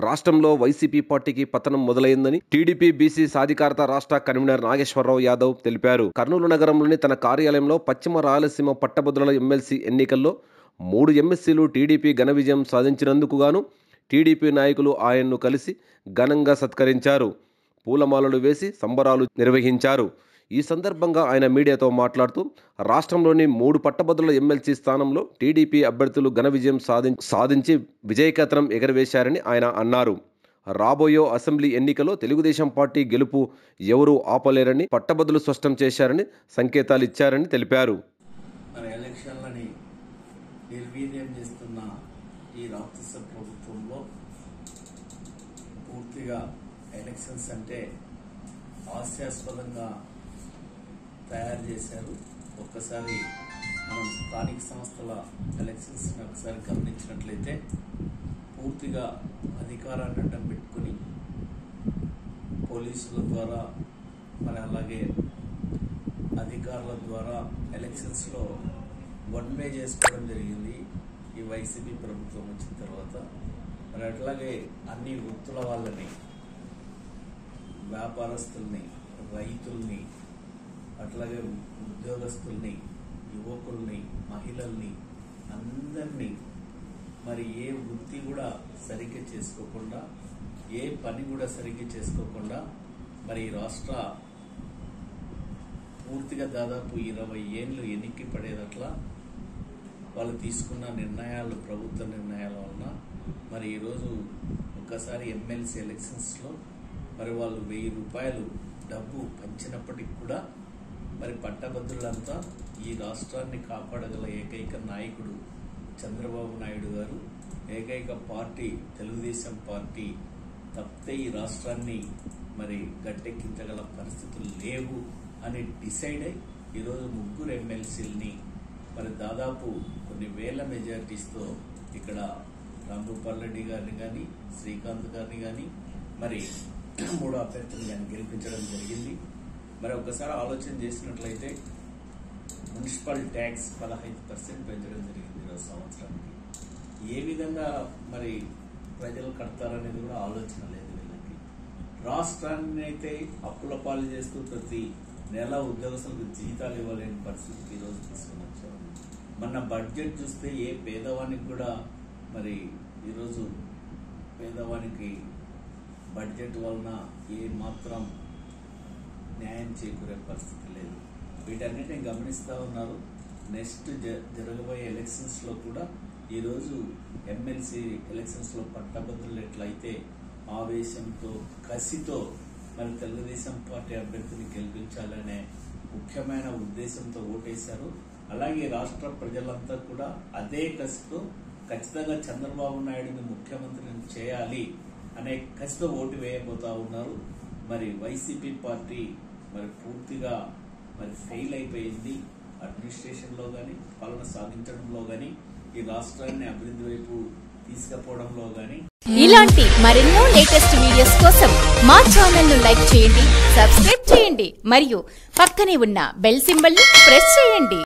రాష్ట్రంలో వైసీపీ పార్టీకి పతనం మొదలైందని టీడీపీ బీసీ సాధికారత రాష్ట్ర కన్వీనర్ నాగేశ్వరరావు యాదవ్ తెలిపారు కర్నూలు నగరంలోని తన కార్యాలయంలో పశ్చిమ రాయలసీమ పట్టభద్రుల ఎమ్మెల్సీ ఎన్నికల్లో మూడు ఎమ్మెల్సీలు టీడీపీ ఘన విజయం సాధించినందుకు గాను టీడీపీ నాయకులు ఆయన్ను కలిసి ఘనంగా సత్కరించారు పూలమాలలు వేసి సంబరాలు నిర్వహించారు ఈ సందర్భంగా ఆయన మీడియాతో మాట్లాడుతూ రాష్ట్రంలోని మూడు పట్టభద్రుల ఎమ్మెల్సీ స్థానంలో టీడీపీ అభ్యర్థులు ఘన విజయం సాధి సాధించి విజయకేతనం ఎగరవేశారని ఆయన అన్నారు రాబోయే అసెంబ్లీ ఎన్నికలో తెలుగుదేశం పార్టీ గెలుపు ఎవరూ ఆపలేరని పట్టభద్రులు స్పష్టం చేశారని సంకేతాలు ఇచ్చారని తెలిపారు మన ఎలక్షన్లని నిర్వీర్యం చేస్తున్న ఈ రాక్షస ప్రభుత్వంలో పూర్తిగా ఎలక్షన్స్ అంటే హాస్యాస్పదంగా తయారు చేశారు ఒక్కసారి మనం స్థానిక సంస్థల ఎలక్షన్స్ని ఒకసారి గమనించినట్లయితే పూర్తిగా అధికారాన్ని అడ్డం పెట్టుకుని పోలీసుల ద్వారా మరి అలాగే అధికారుల ద్వారా ఎలక్షన్స్లో వన్ వే చేసుకోవడం జరిగింది ఈ వైసీపీ ప్రభుత్వం వచ్చిన తర్వాత మరి అట్లాగే అన్ని వృత్తుల వాళ్ళని వ్యాపారస్తుల్ని రైతుల్ని అట్లాగే ఉద్యోగస్తుల్ని యువకుల్ని మహిళల్ని అందరినీ మరి ఏ వృత్తి కూడా సరిగ్గా చేసుకోకుండా ఏ పని కూడా సరిగ్గా చేసుకోకుండా మరి ఈ రాష్ట్ర పూర్తిగా దాదాపు ఇరవై ఏళ్ళు ఎన్నిక పడేదట్లా వాళ్ళు తీసుకున్న నిర్ణయాలు ప్రభుత్వ నిర్ణయాల వలన మరి ఈరోజు ఒక్కసారి ఎమ్మెల్సీ ఎలక్షన్స్లో మరి వాళ్ళు వెయ్యి రూపాయలు డబ్బు పంచినప్పటికి కూడా మరి పట్టభద్రులంతా ఈ రాష్ట్రాన్ని కాపాడగల ఏకైక నాయకుడు చంద్రబాబు నాయుడు గారు ఏకైక పార్టీ తెలుగుదేశం పార్టీ తప్పితే ఈ రాష్ట్రాన్ని మరి గట్టెక్కించగల పరిస్థితులు లేవు అని డిసైడ్ అయి ఈరోజు ముగ్గురు ఎమ్మెల్సీలని మరి దాదాపు కొన్ని వేల మెజారిటీస్తో ఇక్కడ రాంభూపాల్ రెడ్డి గారిని కానీ శ్రీకాంత్ గారిని కానీ మరి మూడో అభ్యర్థులు కానీ గెలిపించడం జరిగింది మరి ఒకసారి ఆలోచన చేసినట్లయితే మున్సిపల్ ట్యాక్స్ పదహైదు పర్సెంట్ పెంచడం జరిగింది ఈరోజు సంవత్సరానికి ఏ విధంగా మరి ప్రజలు కడతారనేది కూడా ఆలోచన లేదు వీళ్ళకి రాష్ట్రాన్ని అయితే అప్పుల పాలు చేస్తూ ప్రతి నెల ఉద్యోగస్తులకు జీతాలు ఇవ్వలేని పరిస్థితికి ఈరోజు తీసుకుని వచ్చారు మన బడ్జెట్ చూస్తే ఏ పేదవానికి కూడా మరి ఈరోజు పేదవానికి బడ్జెట్ వలన ఏ మాత్రం న్యాయం చేకూరే పరిస్థితి లేదు వీటన్నిటిని గమనిస్తూ ఉన్నారు నెక్స్ట్ జ- జరగబోయే ఎలక్షన్స్లో కూడా ఈరోజు ఎమ్మెల్సీ ఎలక్షన్స్లో పట్టభద్రులు ఎట్లయితే ఆవేశంతో కసితో మరి తెలుగుదేశం పార్టీ అభ్యర్థిని గెలిపించాలనే ముఖ్యమైన ఉద్దేశంతో ఓటేశారు అలాగే రాష్ట్ర ప్రజలంతా కూడా అదే కసితో ఖచ్చితంగా చంద్రబాబు నాయుడుని ముఖ్యమంత్రిని చేయాలి అనే కసితో ఓటు వేయబోతా ఉన్నారు మరి వైసీపీ పార్టీ మరి పూర్తిగా మరి ఫెయిల్ అయిపోయింది అడ్మినిస్ట్రేషన్ లో గాని పాలన సాధించడంలో గాని ఈ రాష్ట్రాన్ని అభివృద్ధి వైపు తీసుకుపోవడంలో గాని ఇలాంటి మరెన్నో లేటెస్ట్ వీడియోస్ కోసం మా ఛానల్ ను లైక్ చేయండి సబ్స్క్రైబ్ చేయండి మరియు పక్కనే ఉన్న బెల్ సింబల్ ని ప్రెస్ చేయండి